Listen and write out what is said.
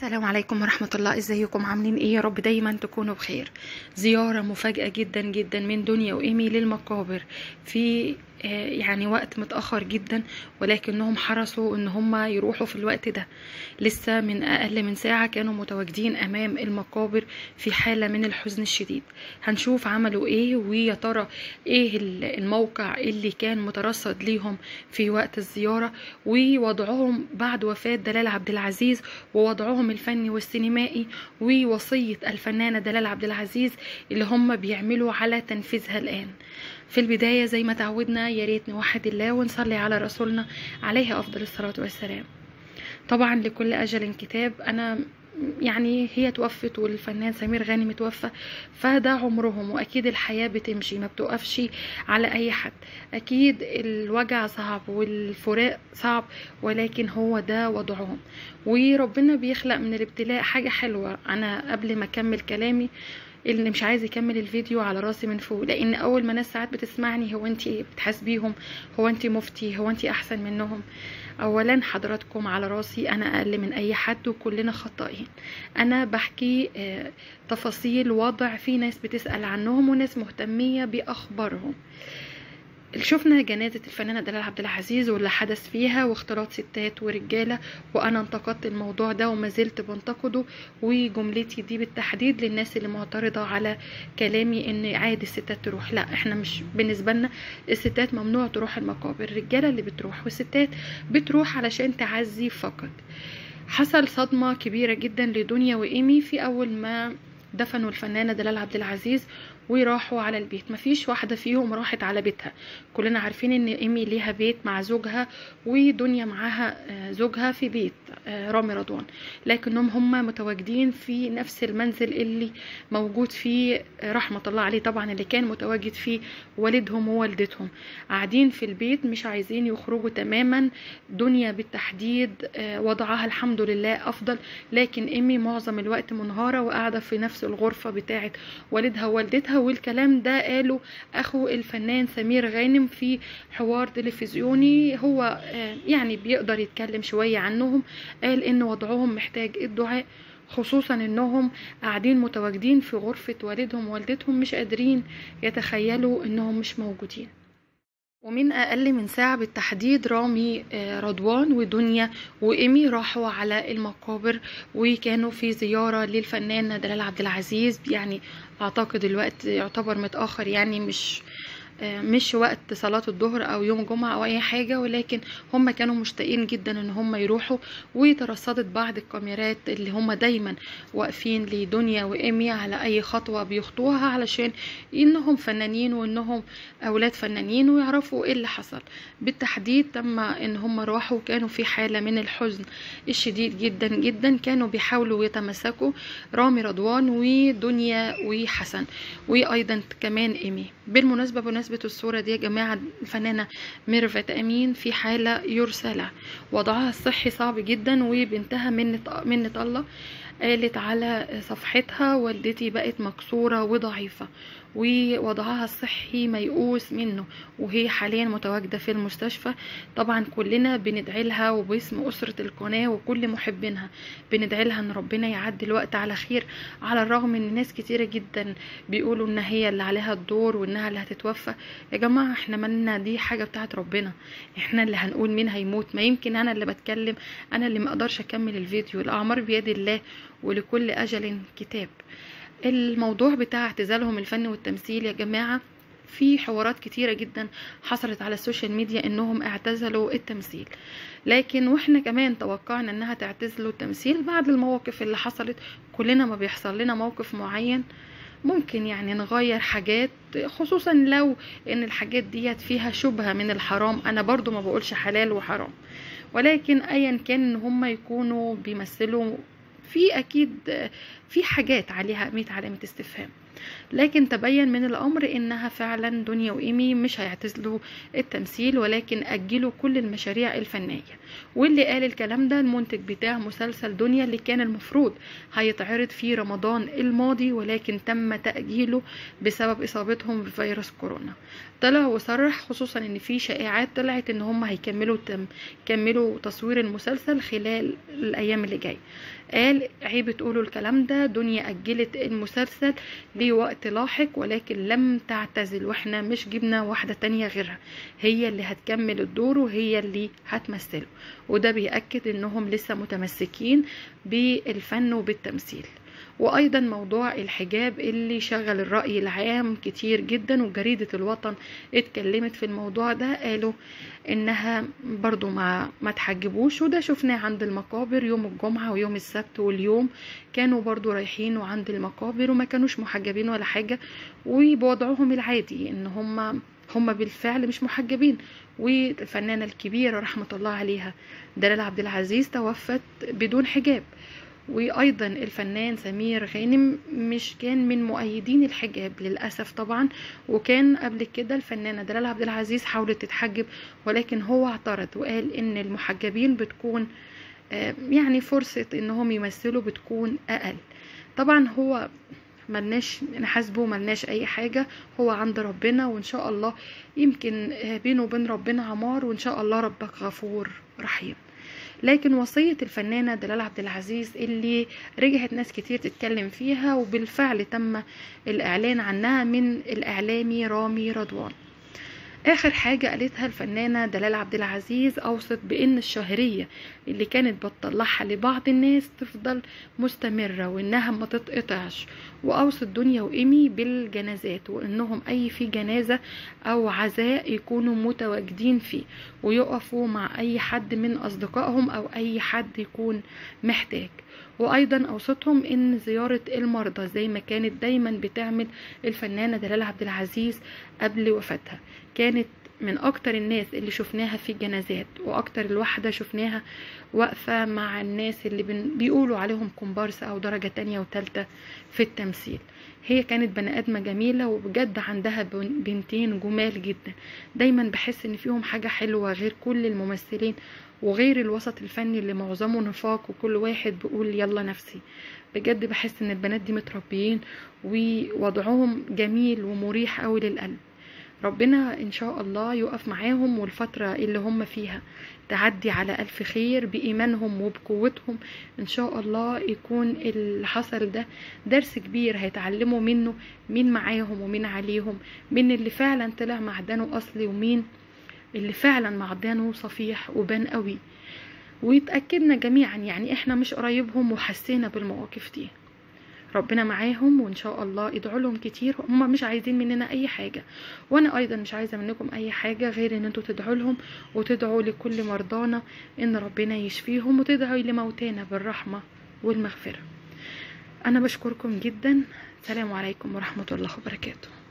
السلام عليكم ورحمة الله ازيكم عاملين ايه يا رب دايما تكونوا بخير زيارة مفاجأة جدا جدا من دنيا وإيمي للمقابر في آه، يعني وقت متأخر جدا ولكنهم حرصوا ان هم يروحوا في الوقت ده لسه من اقل من ساعة كانوا متواجدين امام المقابر في حالة من الحزن الشديد هنشوف عملوا ايه ويا ترى ايه ال- الموقع اللي كان مترصد ليهم في وقت الزيارة ووضعهم بعد وفاة دلال عبد العزيز ووضعهم الفني والسينمائي ووصية الفنانة دلال عبد العزيز اللي هم بيعملوا على تنفيذها الآن في البداية زي ما تعودنا يا ريت نوحد الله ونصلي على رسولنا عليه أفضل الصلاة والسلام طبعا لكل أجل كتاب أنا يعني هي توفت والفنان سمير غانم توفى فده عمرهم واكيد الحياه بتمشي ما بتوقفش على اي حد اكيد الوجع صعب والفراق صعب ولكن هو ده وضعهم وربنا بيخلق من الابتلاء حاجه حلوه انا قبل ما اكمل كلامي اللي مش عايز يكمل الفيديو على راسي من فوق لان اول ما ناس ساعات بتسمعني هو انت بتحاسبيهم هو انت مفتي هو انت احسن منهم اولا حضراتكم على راسي انا اقل من اي حد وكلنا خطائين انا بحكي آه، تفاصيل وضع في ناس بتسال عنهم وناس مهتميه باخبارهم شفنا جنازة الفنانة دلال عبد العزيز واللي حدث فيها واختلاط ستات ورجالة وأنا انتقدت الموضوع ده وما زلت بنتقده وجملتي دي بالتحديد للناس اللي معترضة على كلامي إن عادي الستات تروح لا احنا مش بالنسبة لنا الستات ممنوع تروح المقابر الرجالة اللي بتروح والستات بتروح علشان تعزي فقط حصل صدمة كبيرة جدا لدنيا وإيمي في أول ما دفنوا الفنانة دلال عبد العزيز وراحوا على البيت مفيش واحدة فيهم راحت على بيتها كلنا عارفين ان ايمي ليها بيت مع زوجها ودنيا معاها آه، زوجها في بيت آه، رامي رضوان لكنهم هم متواجدين في نفس المنزل اللي موجود فيه آه، رحمة الله عليه طبعا اللي كان متواجد فيه والدهم ووالدتهم قاعدين في البيت مش عايزين يخرجوا تماما دنيا بالتحديد آه، وضعها الحمد لله افضل لكن ايمي معظم الوقت منهارة وقاعدة في نفس الغرفة بتاعت والدها ووالدتها والكلام ده قاله اخو الفنان سمير غانم في حوار تلفزيوني هو آه، يعني بيقدر يتكلم شوية عنهم قال ان وضعهم محتاج الدعاء خصوصا انهم قاعدين متواجدين في غرفة والدهم ووالدتهم مش قادرين يتخيلوا انهم مش موجودين ومن أقل من ساعة بالتحديد رامي آه، رضوان ودنيا وإيمي راحوا على المقابر وكانوا في زيارة للفنانة دلال عبد العزيز يعني أعتقد الوقت يعتبر متأخر يعني مش آه، مش وقت صلاة الظهر أو يوم جمعة أو أي حاجة ولكن هم كانوا مشتاقين جدا إن هم يروحوا وترصدت بعض الكاميرات اللي هم دايما واقفين لدنيا وإيمي على أي خطوة بيخطوها علشان إنهم فنانين وإنهم أولاد فنانين ويعرفوا إيه اللي حصل بالتحديد تم إن هم راحوا كانوا في حالة من الحزن الشديد جدا جدا كانوا بيحاولوا يتمسكوا رامي رضوان ودنيا وحسن وأيضا كمان إيمي بالمناسبة بمناسبة الصورة دي يا جماعة الفنانة ميرفت أمين في حالة يرثى لها وضعها الصحي صعب جدا وبنتها منة منة الله قالت على صفحتها والدتي بقت مكسورة وضعيفة ووضعها الصحي ميؤوس منه وهي حاليا متواجدة في المستشفى طبعا كلنا بندعي لها وباسم أسرة القناة وكل محبينها بندعي لها ان ربنا يعدي الوقت على خير على الرغم ان ناس كتيرة جدا بيقولوا ان هي اللي عليها الدور وانها اللي هتتوفى يا جماعة احنا مالنا دي حاجة بتاعت ربنا احنا اللي هنقول مين هيموت ما يمكن انا اللي بتكلم انا اللي مقدرش اكمل الفيديو الاعمار بيد الله ولكل اجل كتاب الموضوع بتاع اعتزالهم الفني والتمثيل يا جماعة في حوارات كتيرة جدا حصلت على السوشيال ميديا انهم اعتزلوا التمثيل لكن واحنا كمان توقعنا انها تعتزلوا التمثيل بعد المواقف اللي حصلت كلنا ما بيحصل لنا موقف معين ممكن يعني نغير حاجات خصوصا لو ان الحاجات ديت فيها شبهة من الحرام انا برضو ما بقولش حلال وحرام ولكن ايا كان ان هم يكونوا بيمثلوا في اكيد في حاجات عليها 100 علامة استفهام لكن تبين من الأمر إنها فعلا دنيا وإيمي مش هيعتزلوا التمثيل ولكن أجلوا كل المشاريع الفنية واللي قال الكلام ده المنتج بتاع مسلسل دنيا اللي كان المفروض هيتعرض في رمضان الماضي ولكن تم تأجيله بسبب إصابتهم بفيروس كورونا طلع وصرح خصوصا ان في شائعات طلعت ان هم هيكملوا تم كملوا تصوير المسلسل خلال الايام اللي جايه قال عيب تقولوا الكلام ده دنيا اجلت المسلسل لوقت لاحق ولكن لم تعتزل واحنا مش جبنا واحده تانية غيرها هي اللي هتكمل الدور وهي اللي هتمثله وده بيأكد انهم لسه متمسكين بالفن وبالتمثيل وايضا موضوع الحجاب اللي شغل الرأي العام كتير جدا وجريدة الوطن اتكلمت في الموضوع ده قالوا انها برضو ما ما تحجبوش وده شفناه عند المقابر يوم الجمعة ويوم السبت واليوم كانوا برضو رايحين وعند المقابر وما كانوش محجبين ولا حاجة وبوضعهم العادي ان هم هم بالفعل مش محجبين والفنانة الكبيرة رحمة الله عليها دلال عبد العزيز توفت بدون حجاب وايضا الفنان سمير غانم مش كان من مؤيدين الحجاب للاسف طبعا وكان قبل كده الفنانه دلال عبد العزيز حاولت تتحجب ولكن هو اعترض وقال ان المحجبين بتكون يعني فرصه انهم يمثلوا بتكون اقل طبعا هو ملناش نحاسبه ملناش اي حاجه هو عند ربنا وان شاء الله يمكن بينه وبين ربنا عمار وان شاء الله ربك غفور رحيم لكن وصية الفنانة دلال عبد العزيز اللي رجعت ناس كتير تتكلم فيها وبالفعل تم الإعلان عنها من الإعلامي رامي رضوان آخر حاجة قالتها الفنانة دلال عبد العزيز أوصت بإن الشهرية اللي كانت بتطلعها لبعض الناس تفضل مستمرة وإنها ما تتقطعش وأوصت دنيا وإيمي بالجنازات وإنهم أي في جنازة أو عزاء يكونوا متواجدين فيه ويقفوا مع أي حد من أصدقائهم أو أي حد يكون محتاج وايضا اوصتهم ان زيارة المرضى زي ما كانت دايما بتعمل الفنانة دلال عبد العزيز قبل وفاتها كانت من اكتر الناس اللي شفناها في الجنازات واكتر الواحدة شفناها واقفة مع الناس اللي بيقولوا عليهم كومبارس او درجة تانية وتالتة في التمثيل هي كانت بني ادمه جميله وبجد عندها بنتين جمال جدا دايما بحس ان فيهم حاجه حلوه غير كل الممثلين وغير الوسط الفني اللي معظمه نفاق وكل واحد بيقول يلا نفسي بجد بحس ان البنات دي متربيين ووضعهم جميل ومريح قوي للقلب ربنا ان شاء الله يقف معاهم والفترة اللي هم فيها تعدي على ألف خير بإيمانهم وبقوتهم إن شاء الله يكون اللي حصل ده درس كبير هيتعلموا منه مين معاهم ومين عليهم مين اللي فعلا طلع معدنه أصلي ومين اللي فعلا معدنه صفيح وبان قوي ويتأكدنا جميعا يعني احنا مش قريبهم وحسينا بالمواقف دي ربنا معاهم وان شاء الله ادعوا لهم كتير هم مش عايزين مننا اي حاجه وانا ايضا مش عايزه منكم اي حاجه غير ان انتوا تدعوا لهم وتدعوا لكل مرضانا ان ربنا يشفيهم وتدعوا لموتانا بالرحمه والمغفره انا بشكركم جدا السلام عليكم ورحمه الله وبركاته